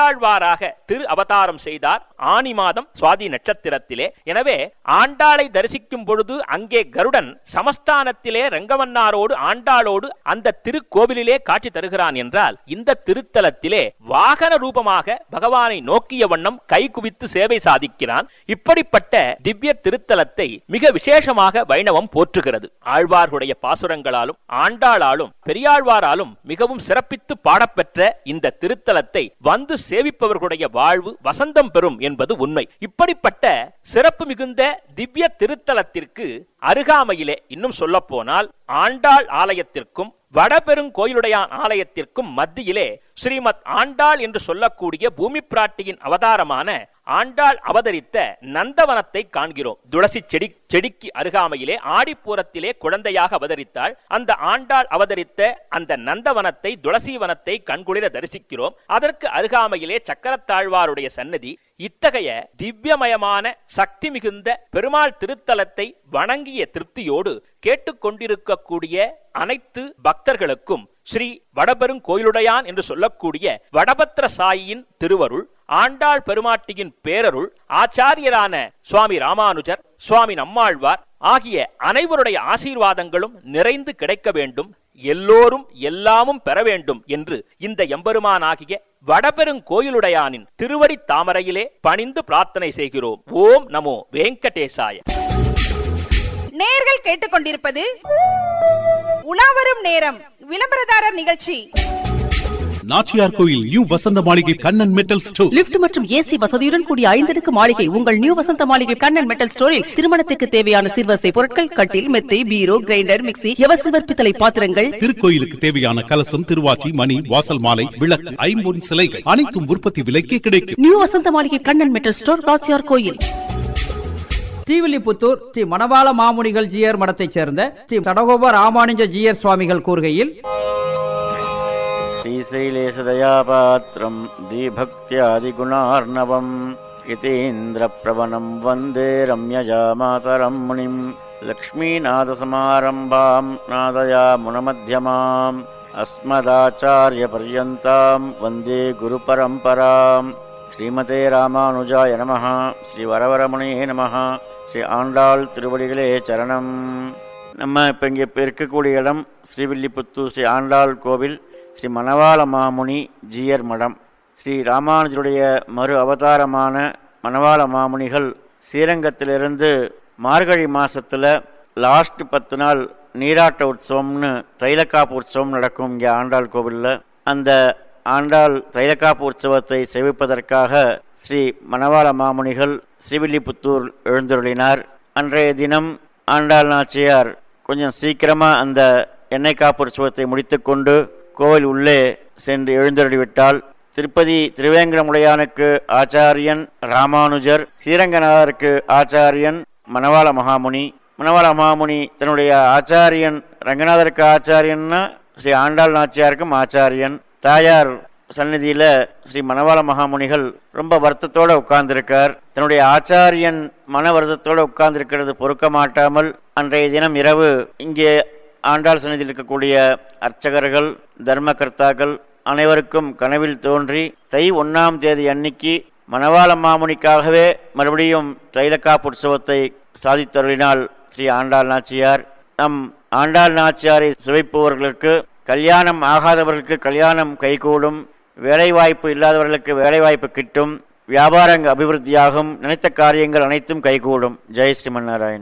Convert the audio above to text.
பெரியாழ்வாராக திரு அவதாரம் செய்தார் ஆனி மாதம் சுவாதி நட்சத்திரத்திலே எனவே ஆண்டாளை தரிசிக்கும் பொழுது அங்கே கருடன் சமஸ்தானத்திலே ரங்கவன்னாரோடு ஆண்டாளோடு அந்த திருக்கோவிலிலே காட்சி தருகிறான் என்றால் இந்த திருத்தலத்திலே வாகன ரூபமாக பகவானை நோக்கிய வண்ணம் கை குவித்து சேவை சாதிக்கிறான் இப்படிப்பட்ட திவ்ய திருத்தலத்தை மிக விசேஷமாக வைணவம் போற்றுகிறது ஆழ்வார்களுடைய பாசுரங்களாலும் ஆண்டாளாலும் பெரியாழ்வாராலும் மிகவும் சிறப்பித்து பாடப்பெற்ற இந்த திருத்தலத்தை வந்து சேவிப்பவர்களுடைய வாழ்வு வசந்தம் பெறும் என்பது உண்மை இப்படிப்பட்ட சிறப்பு மிகுந்த திவ்ய திருத்தலத்திற்கு அருகாமையிலே இன்னும் சொல்ல போனால் ஆண்டாள் ஆலயத்திற்கும் வடபெருங்கோயிலுடையான் ஆலயத்திற்கும் மத்தியிலே ஸ்ரீமத் ஆண்டாள் என்று சொல்லக்கூடிய பூமி பிராட்டியின் அவதாரமான ஆண்டாள் அவதரித்த நந்தவனத்தை காண்கிறோம் துளசி செடி செடிக்கு அருகாமையிலே ஆடிப்பூரத்திலே குழந்தையாக அவதரித்தாள் அந்த ஆண்டாள் அவதரித்த அந்த நந்தவனத்தை துளசி வனத்தை கண்குளிர தரிசிக்கிறோம் அதற்கு அருகாமையிலே சக்கரத்தாழ்வாருடைய சன்னதி இத்தகைய திவ்யமயமான சக்தி மிகுந்த பெருமாள் திருத்தலத்தை வணங்கிய திருப்தியோடு கேட்டுக்கொண்டிருக்கக்கூடிய அனைத்து பக்தர்களுக்கும் ஸ்ரீ வடபெருங்கோயிலுடையான் என்று சொல்லக்கூடிய வடபத்திர சாயியின் திருவருள் ஆண்டாள் பெருமாட்டியின் பேரருள் ஆச்சாரியரான சுவாமி ராமானுஜர் சுவாமி நம்மாழ்வார் ஆகிய அனைவருடைய ஆசீர்வாதங்களும் நிறைந்து கிடைக்க வேண்டும் எல்லோரும் எல்லாமும் பெற வேண்டும் என்று இந்த எம்பெருமானாகிய வடபெருங்கோயிலுடையானின் திருவடி தாமரையிலே பணிந்து பிரார்த்தனை செய்கிறோம் ஓம் நமோ வெங்கடேசாய நேயர்கள் கேட்டுக்கொண்டிருப்பது உலாவரும் நேரம் விளம்பரதாரர் நிகழ்ச்சி நாச்சியார் கோயில் new Vasantha Maligai Kannan metal store lift மற்றும் ஏசி வசதியுடன் கூடிய ஐந்தடுக்கு மாளிகை உங்கள் நியூ வசந்த மாளிகை கண்ணன் மெட்டல் ஸ்டோரில் திருமணத்துக்கு தேவையான சிறுவசை பொருட்கள் கட்டில் மெத்தை பீரோ கிரைண்டர் மிக்ஸி எவசில்வர் பித்தளை பாத்திரங்கள் திருக்கோயிலுக்கு தேவையான கலசம் திருவாச்சி மணி வாசல் மாலை விளக்கு ஐம்பொன் சிலைகள் அனைத்தும் உற்பத்தி விலைக்கே கிடைக்கும் new Vasantha Maligai Kannan metal store Nachiyar கோயில் ஸ்ரீவில்லிபுத்தூர் ஸ்ரீ மணவாள மாமுனிகள் ஜியர் மடத்தைச் சேர்ந்த ஸ்ரீ சடகோப ராமானுஜ ஜியர் சுவாமிகள் கூறுகையில் श्रीशैलेशदयापात्रं दीभक्त्यादिगुणार्णवम् यतीन्द्रप्रवणं वन्दे रम्यजामातरं मुनिं लक्ष्मीनाथसमारम्भां नादयामुनमध्यमाम् अस्मदाचार्यपर्यन्तां वन्दे गुरुपरम्पराम् ஸ்ரீமதே ராமானுஜாய நமः ஸ்ரீ வரவரமுனியே நமः ஸ்ரீ ஆண்டாள் திருவடிகளே சரணம் நம்ம இப்போ இங்கே இப்போ இருக்கக்கூடிய இடம் ஸ்ரீவில்லிபுத்தூர் ஸ்ரீ ஆண்டாள் கோவில் ஸ்ரீ மணவாள மாமுனி ஜீயர் மடம் ஸ்ரீ ராமானுஜருடைய மறு அவதாரமான மணவாள மாமுனிகள் ஸ்ரீரங்கத்திலிருந்து மார்கழி மாசத்துல லாஸ்ட் பத்து நாள் நீராட்ட உற்சவம்னு தைலக்காப்பு உற்சவம் நடக்கும் இங்கே ஆண்டாள் கோவிலில் அந்த ஆண்டாள் தைலக்காப்பு உற்சவத்தை சேவிப்பதற்காக ஸ்ரீ மணவாள மாமுனிகள் ஸ்ரீவில்லிபுத்தூர் எழுந்தருளினார் அன்றைய தினம் ஆண்டாள் நாச்சியார் கொஞ்சம் சீக்கிரமாக அந்த எண்ணெய் காப்பு உற்சவத்தை முடித்துக்கொண்டு கோவில் உள்ளே சென்று எழுந்தருளிவிட்டால் திருப்பதி திருவேங்கடமுடையானுக்கு ஆச்சாரியன் ராமானுஜர் ஸ்ரீரங்கநாதருக்கு ஆச்சாரியன் மணவாள மகாமுனி மணவாள மகாமுனி தன்னுடைய ஆச்சாரியன் ரங்கநாதருக்கு ஆச்சாரியன்னா ஸ்ரீ ஆண்டாள் நாச்சியாருக்கும் ஆச்சாரியன் தாயார் சந்நிதியில ஸ்ரீ மணவாள மகாமுனிகள் ரொம்ப வருத்தத்தோட உட்கார்ந்திருக்கார் தன்னுடைய ஆச்சாரியன் மன வருத்தத்தோட உட்கார்ந்திருக்கிறது பொறுக்க மாட்டாமல் அன்றைய தினம் இரவு இங்கே ஆண்டாள் சந்நிதியில் இருக்கக்கூடிய அர்ச்சகர்கள் தர்மகர்த்தாக்கள் அனைவருக்கும் கனவில் தோன்றி தை ஒன்னாம் தேதி அன்னைக்கு மணவாள மாமுனிக்காகவே மறுபடியும் தைலக்காப்பு உற்சவத்தை சாதித்தருளினாள் ஸ்ரீ ஆண்டாள் நாச்சியார் நம் ஆண்டாள் நாச்சியாரை சுவைப்பவர்களுக்கு கல்யாணம் ஆகாதவர்களுக்கு கல்யாணம் கைகூடும் வேலைவாய்ப்பு இல்லாதவர்களுக்கு வேலைவாய்ப்பு கிட்டும் வியாபாரங்கள் அபிவிருத்தியாகும் நினைத்த காரியங்கள் அனைத்தும் கைகூடும் ஜெய் ஸ்ரீமன் நாராயண்